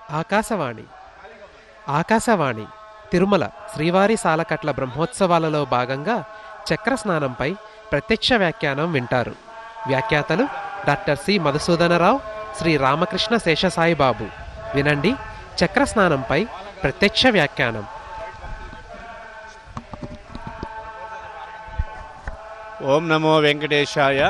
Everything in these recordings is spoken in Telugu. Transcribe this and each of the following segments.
ఆకాశవాణి ఆకాశవాణి తిరుమల శ్రీవారి సాలకట్ల బ్రహ్మోత్సవాలలో భాగంగా చక్ర స్నానంపై ప్రత్యక్ష వ్యాఖ్యానం వింటారు వ్యాఖ్యాతలు డాక్టర్ సి మధుసూదనరావు శ్రీ రామకృష్ణ శేషసాయిబాబు వినండి చక్ర స్నానంపై ప్రత్యక్ష వ్యాఖ్యానం ఓం నమో వెంకటేశాయ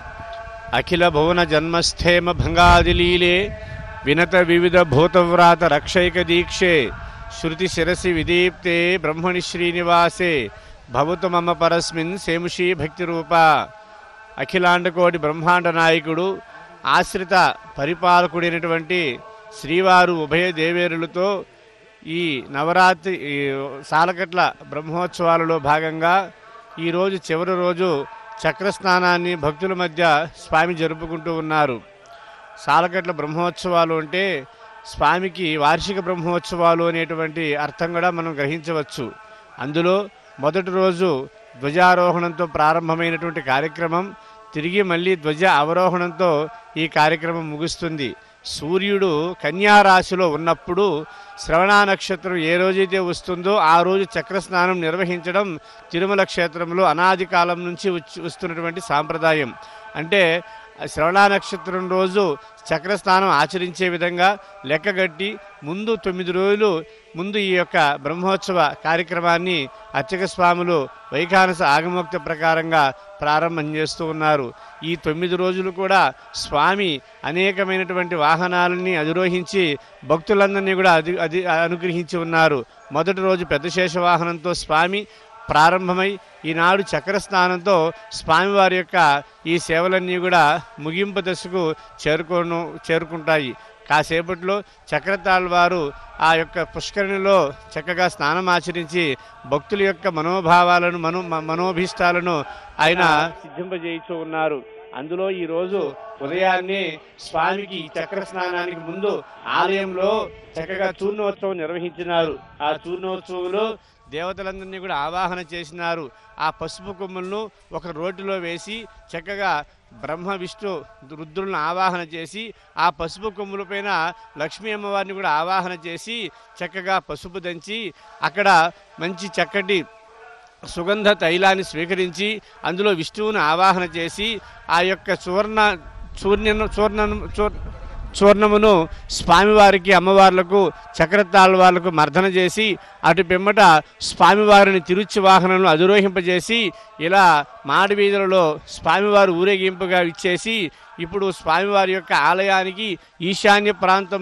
అఖిల భువన జన్మస్థేమ భంగాదిలీలే వినత వివిధ భూతవ్రాత రక్షైక దీక్షే శృతి శిరసి విదీప్తే బ్రహ్మణి శ్రీనివాసే భవతు మమ పరస్మిన్ సేముషీ భక్తి రూప అఖిలాండకోటి బ్రహ్మాండ నాయకుడు ఆశ్రిత పరిపాలకుడైనటువంటి శ్రీవారు ఉభయ దేవేరులతో ఈ నవరాత్రి ఈ సాలకట్ల బ్రహ్మోత్సవాలలో భాగంగా ఈరోజు చివరి రోజు చక్ర స్నానాన్ని భక్తుల మధ్య స్వామి జరుపుకుంటూ ఉన్నారు సాలకట్ల బ్రహ్మోత్సవాలు అంటే స్వామికి వార్షిక బ్రహ్మోత్సవాలు అనేటువంటి అర్థం కూడా మనం గ్రహించవచ్చు అందులో మొదటి రోజు ధ్వజారోహణంతో ప్రారంభమైనటువంటి కార్యక్రమం తిరిగి మళ్ళీ ధ్వజ అవరోహణంతో ఈ కార్యక్రమం ముగుస్తుంది సూర్యుడు కన్యా రాశిలో ఉన్నప్పుడు శ్రవణ నక్షత్రం ఏ రోజైతే వస్తుందో ఆ రోజు చక్ర స్నానం నిర్వహించడం తిరుమల క్షేత్రంలో అనాది కాలం నుంచి వచ్చి వస్తున్నటువంటి సాంప్రదాయం అంటే శ్రవణ నక్షత్రం రోజు చక్రస్నానం ఆచరించే విధంగా లెక్కగట్టి ముందు తొమ్మిది రోజులు ముందు ఈ యొక్క బ్రహ్మోత్సవ కార్యక్రమాన్ని అర్చక స్వాములు వైఖానస ఆగమోక్త ప్రకారంగా ప్రారంభం చేస్తూ ఉన్నారు ఈ తొమ్మిది రోజులు కూడా స్వామి అనేకమైనటువంటి వాహనాలని అధిరోహించి భక్తులందరినీ కూడా అధి అధి అనుగ్రహించి ఉన్నారు మొదటి రోజు పెద్ద శేష వాహనంతో స్వామి ప్రారంభమై ఈనాడు చక్ర స్నానంతో స్వామివారి యొక్క ఈ సేవలన్నీ కూడా ముగింపు దశకు చేరుకోను చేరుకుంటాయి కాసేపట్లో చక్రతాళ్ వారు ఆ యొక్క పుష్కరిణిలో చక్కగా స్నానం ఆచరించి భక్తుల యొక్క మనోభావాలను మనో మ- మనోభీష్టాలను ఆయన సిద్ధింపజేయిస్తూ ఉన్నారు అందులో ఈ రోజు ఉదయాన్నే స్వామికి ఈ చక్ర స్నానానికి ముందు ఆలయంలో చక్కగా చూర్ణోత్సవం నిర్వహించినారు ఆ చూర్ణోత్సవంలో దేవతలందరినీ కూడా ఆవాహన చేసినారు ఆ పసుపు కొమ్ములను ఒక రోడ్డులో వేసి చక్కగా బ్రహ్మ విష్ణు రుద్రులను ఆవాహన చేసి ఆ పసుపు కొమ్ములపైన లక్ష్మీ అమ్మవారిని కూడా ఆవాహన చేసి చక్కగా పసుపు దంచి అక్కడ మంచి చక్కటి సుగంధ తైలాన్ని స్వీకరించి అందులో విష్ణువుని ఆవాహన చేసి ఆ యొక్క సువర్ణ చూర్ణ చూర్ణ చూర్ చూర్ణమును స్వామివారికి అమ్మవార్లకు చక్రతాళ్ వాళ్లకు మర్దన చేసి అటు పిమ్మట స్వామివారిని తిరుచి వాహనంలో అధిరోహింపజేసి ఇలా మాడి వీధులలో స్వామివారు ఊరేగింపుగా ఇచ్చేసి ఇప్పుడు స్వామివారి యొక్క ఆలయానికి ఈశాన్య ప్రాంతం